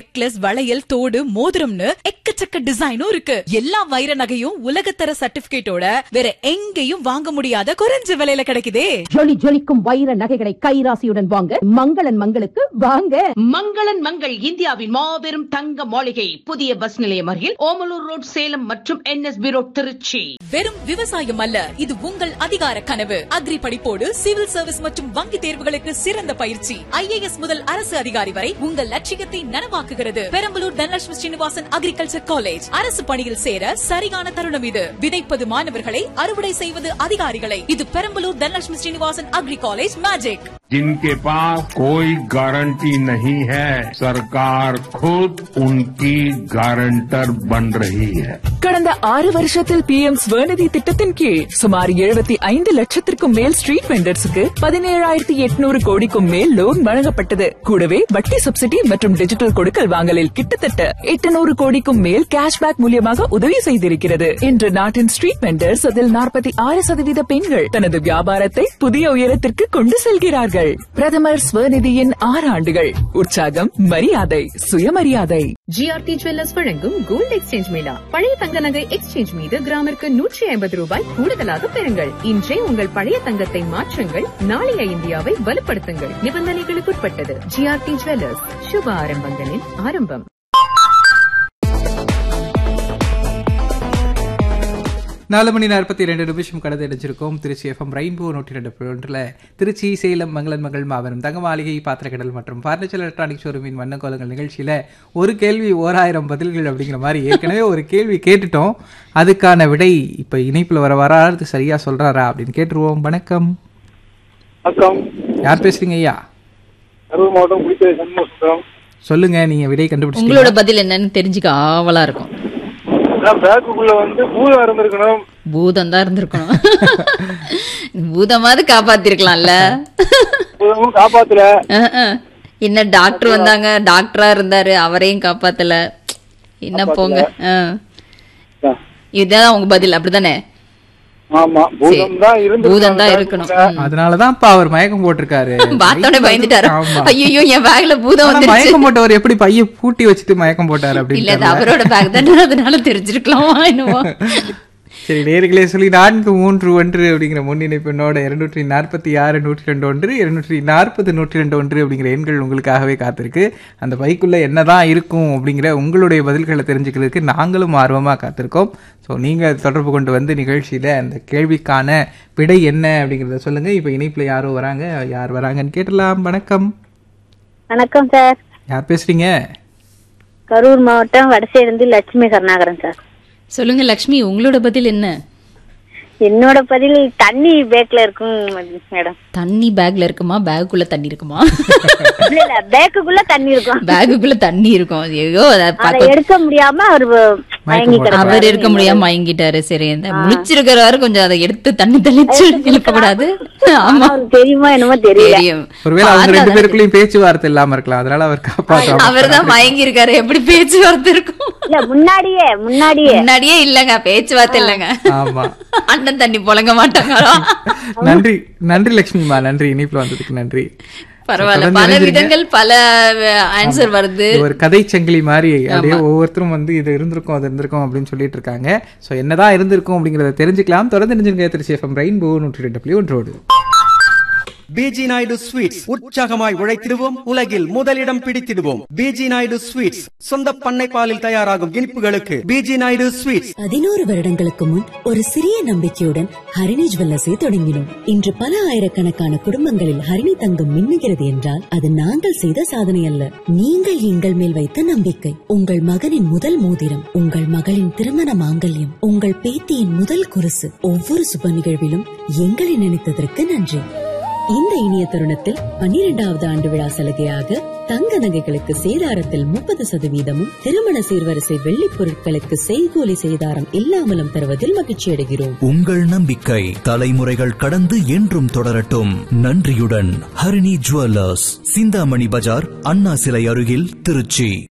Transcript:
Necklace வளையல் தோடு மோதிரம்னு எக்கச்சக்க டிசைனும் இருக்கு எல்லா வைர நகையும் உலகத்தர சர்டிபிகேட்டோட வேற எங்கேயும் வாங்க முடியாத குறைஞ்ச விலையில கிடைக்குதே ஜொலி ஜொலிக்கும் வைர நகைகளை கைராசியுடன் வாங்க மங்களன் மங்களுக்கு வாங்க மங்களன் மங்கள் இந்தியாவின் மாபெரும் தங்க மாளிகை புதிய பஸ் நிலையம் அருகில் ஓமலூர் ரோட் சேலம் மற்றும் என்எஸ்பி ரோட் திருச்சி வெறும் விவசாயம் அல்ல இது உங்கள் அதிகார கனவு அக்ரி படிப்போடு சிவில் சர்வீஸ் மற்றும் வங்கி தேர்வுகளுக்கு சிறந்த பயிற்சி ஐஏஎஸ் முதல் அரசு அதிகாரி வரை உங்கள் லட்சியத்தை நனவாக்குகிறது பெரம்பலூர் தனலட்சுமி ஸ்ரீனிவாசன் அக்ரிகல்ச்சர் காலேஜ் அரசு பணியில் சேர சரியான தருணம் இது விதைப்பது மாணவர்களை அறுவடை செய்வது அதிகாரிகளை இது Perambalur Dhanalakshmi Srinivasan agri college magic जिनके पास कोई गारंटी नहीं है सरकार खुद उनकी गारंटर बन रही है கடந்த ஆறு வருஷத்தில் பி எம் ஸ்வநிதி திட்டத்தின் கீழ் சுமார் எழுபத்தி ஐந்து லட்சத்திற்கும் மேல் ஸ்ட்ரீட் வெண்டர்ஸுக்கு பதினேழாயிரத்தி எட்நூறு கோடிக்கும் மேல் லோன் வழங்கப்பட்டது கூடவே வட்டி சப்சிடி மற்றும் டிஜிட்டல் கொடுக்கல் வாங்கலில் கிட்டத்தட்ட எட்டுநூறு கோடிக்கும் மேல் கேஷ்பேக் மூலியமாக உதவி செய்திருக்கிறது இன்று நாட்டின் ஸ்ட்ரீட் வெண்டர்ஸ் அதில் நாற்பத்தி ஆறு சதவீத பெண்கள் தனது வியாபாரத்தை புதிய உயரத்திற்கு கொண்டு செல்கிறார்கள் பிரதமர் ஸ்வநிதியின் ஆறு ஆண்டுகள் உற்சாகம் மரியாதை சுயமரியாதை ஜிஆர்டி ஜுவல்லர்ஸ் வழங்கும் கோல்ட் எக்ஸ்சேஞ்ச் மேளா பழைய தங்க நகை எக்ஸ்சேஞ்ச் மீது கிராமிற்கு நூற்றி ஐம்பது ரூபாய் கூடுதலாக பெறுங்கள் இன்றே உங்கள் பழைய தங்கத்தை மாற்றுங்கள் நாளைய இந்தியாவை வலுப்படுத்துங்கள் நிபந்தனைகளுக்குட்பட்டது ஜிஆர்டி ஜுவல்லர்ஸ் சுப ஆரம்பங்களின் ஆரம்பம் நாலு மணி நாற்பத்தி ரெண்டு நிமிஷம் கடந்து அடைஞ்சிருக்கோம் திருச்சி எஃப்எம் ரெயின்போ நூற்றி ரெண்டு ஒன்றில் திருச்சி சேலம் மங்களன் மகள் மாபெரும் தங்க மாளிகை பாத்திரக்கடல் மற்றும் ஃபர்னிச்சர் எலக்ட்ரானிக் ஷோரூமின் வண்ணக்கோலங்கள் நிகழ்ச்சியில் ஒரு கேள்வி ஓராயிரம் பதில்கள் அப்படிங்கிற மாதிரி ஏற்கனவே ஒரு கேள்வி கேட்டுட்டோம் அதுக்கான விடை இப்போ இணைப்பில் வர வராது சரியா சொல்றாரா அப்படின்னு கேட்டுருவோம் வணக்கம் வணக்கம் யார் பேசுறீங்க ஐயா கரூர் மாவட்டம் குளித்தலை சண்முகம் சொல்லுங்க நீங்க விடை உங்களோட கண்டுபிடிச்சிட்டீங்க பதில் என்னன்னு தெரிஞ்சுக்க ஆவலா இருக்கும் பேக்குக்குள்ள வந்து பூதம் இருந்திருக்கணும் பூதம் தான் இருந்திருக்கணும் பூதமாவது காப்பாத்திருக்கலாம்ல பூதமும் காப்பாத்தல அஹ், அஹ். என்ன டாக்டர் வந்தாங்க டாக்டரா இருந்தாரு அவரையும் காப்பாத்தல என்ன போங்க அஹ். இதுதான் உங்க பதில் அப்படிதானே ஆமா பூதம் தான் இருந்து பூதம் தான் இருக்கணும் ம். அதனாலதான் இப்ப அவர் மயக்கம் போட்டிருக்காரு பார்த்தோன்னே பயந்துட்டாரு ஆமா. ஐயோ என் பேக்ல பூதம் ஆனா வந்துருச்சு மயக்கம் போட்டவர் எப்படி பைய பூட்டி வச்சுட்டு மயக்கம் போட்டாரு இல்ல அப்படின்னு அது தெரியல. அவரோட பேக் தானே அதனால தெரிஞ்சிருக்கலாமா என்னவோ சரி நேர்களே சொல்லி நான்கு மூன்று ஒன்று அப்படிங்கிற முன்னிணைப்பினோட இருநூற்றி நாற்பத்தி ஆறு நூற்றி ரெண்டு ஒன்று இருநூற்றி நாற்பது நூற்றி ரெண்டு ஒன்று அப்படிங்கிற எண்கள் உங்களுக்காகவே காத்திருக்கு அந்த பைக்குள்ள என்னதான் இருக்கும் அப்படிங்கிற உங்களுடைய பதில்களை தெரிஞ்சுக்கிறதுக்கு நாங்களும் ஆர்வமா காத்திருக்கோம் ஸோ நீங்க தொடர்பு கொண்டு வந்து நிகழ்ச்சியில அந்த கேள்விக்கான விடை என்ன அப்படிங்கிறத சொல்லுங்க இப்போ இணைப்புல யாரோ வராங்க யார் வராங்கன்னு கேட்டலாம் வணக்கம் வணக்கம் சார் யார் பேசுறீங்க கரூர் மாவட்டம் வடசேருந்து லட்சுமி கருணாகரன் சார் சொல்லுங்க லக்ஷ்மி உங்களோட பதில் என்ன என்னோட பதில் தண்ணி பேக்ல இருக்கும் மேடம் தண்ணி பேக்ல இருக்குமா பேக்குள்ள தண்ணி இருக்குமா இல்ல இல்ல பேக்குக்குள்ள தண்ணி இருக்கும் பேக்குக்குள்ள தண்ணி இருக்கும் ஐயோ அத அதை பார்க்க- எடுக்க முடியாம அவர் மயங்கி அவர் கிடக்குறாரு. இருக்க முடியாம மயங்கிட்டாரு சரி இந்த முழிச்சிருக்கிறவரு கொஞ்சம் அதை எடுத்து தண்ணி தெளிச்சு எழுப்பக்கூடாது ஆமா அவருக்கு தெரியுமா என்னமோ தெரியல தெரியும் ஒருவேளை அவங்க ரெண்டு பேருக்குள்ளயும் பேச்சுவார்த்தை இல்லாம இருக்கலாம் அதனால அவர் காப்பாற்றாம அவர்தான் மயங்கி இருக்காரு எப்படி பேச்சுவார்த்தை இருக்கும் இல்ல முன்னாடியே முன்னாடியே முன்னாடியே இல்லங்க பேச்சுவார்த்தை இல்லங்க ஆமா அண்ணன் தண்ணி புழங்க மாட்டாங்களா நன்றி நன்றி லட்சுமிமா நன்றி இனிப்புல வந்ததுக்கு நன்றி பரவாயில்ல தொடர்ந்து பல இணைஞ்சிருங்க. விதங்கள் பல ஆன்சர் வருது இது ஒரு கதை சங்கிலி மாதிரி அப்படியே ஒவ்வொருத்தரும் வந்து இது இருந்திருக்கும் அது இருந்திருக்கும் அப்படின்னு சொல்லிட்டு இருக்காங்க சோ என்னதான் இருந்திருக்கும் அப்படிங்கறத தெரிஞ்சுக்கலாம் தொடர்ந்து தெரிஞ்சுங்க திருச்சி எஃப்எம் ரெயின்போ நூற்றி ரெண்டு புள்ளி ஒன்றோடு பிஜி நாயுடு ஸ்வீட்ஸ் உற்சாகமாய் உழைத்திடுவோம் உலகில் முதலிடம் பிடித்திடுவோம் பிஜி நாயுடு ஸ்வீட்ஸ் சொந்த பண்ணை பாலில் தயாராகும் இனிப்புகளுக்கு பிஜி நாயுடு ஸ்வீட்ஸ் பதினோரு வருடங்களுக்கு முன் ஒரு சிறிய நம்பிக்கையுடன் ஹரிணி ஜுவல்லர்ஸை தொடங்கினோம் இன்று பல ஆயிரக்கணக்கான குடும்பங்களில் ஹரிணி தங்கம் மின்னுகிறது என்றால் அது நாங்கள் செய்த சாதனை அல்ல நீங்கள் எங்கள் மேல் வைத்த நம்பிக்கை உங்கள் மகனின் முதல் மோதிரம் உங்கள் மகளின் திருமண மாங்கல்யம் உங்கள் பேத்தியின் முதல் குருசு ஒவ்வொரு சுப நிகழ்விலும் எங்களை நினைத்ததற்கு நன்றி இந்த இனிய தருணத்தில் பன்னிரெண்டாவது ஆண்டு விழா சலுகையாக தங்க நகைகளுக்கு சேதாரத்தில் முப்பது சதவீதமும் திருமண சீர்வரிசை வெள்ளிப் பொருட்களுக்கு செய்கூலி சேதாரம் இல்லாமலும் தருவதில் மகிழ்ச்சி அடைகிறோம் உங்கள் நம்பிக்கை தலைமுறைகள் கடந்து என்றும் தொடரட்டும் நன்றியுடன் ஹரிணி ஜுவல்லர்ஸ் சிந்தாமணி பஜார் அண்ணா சிலை அருகில் திருச்சி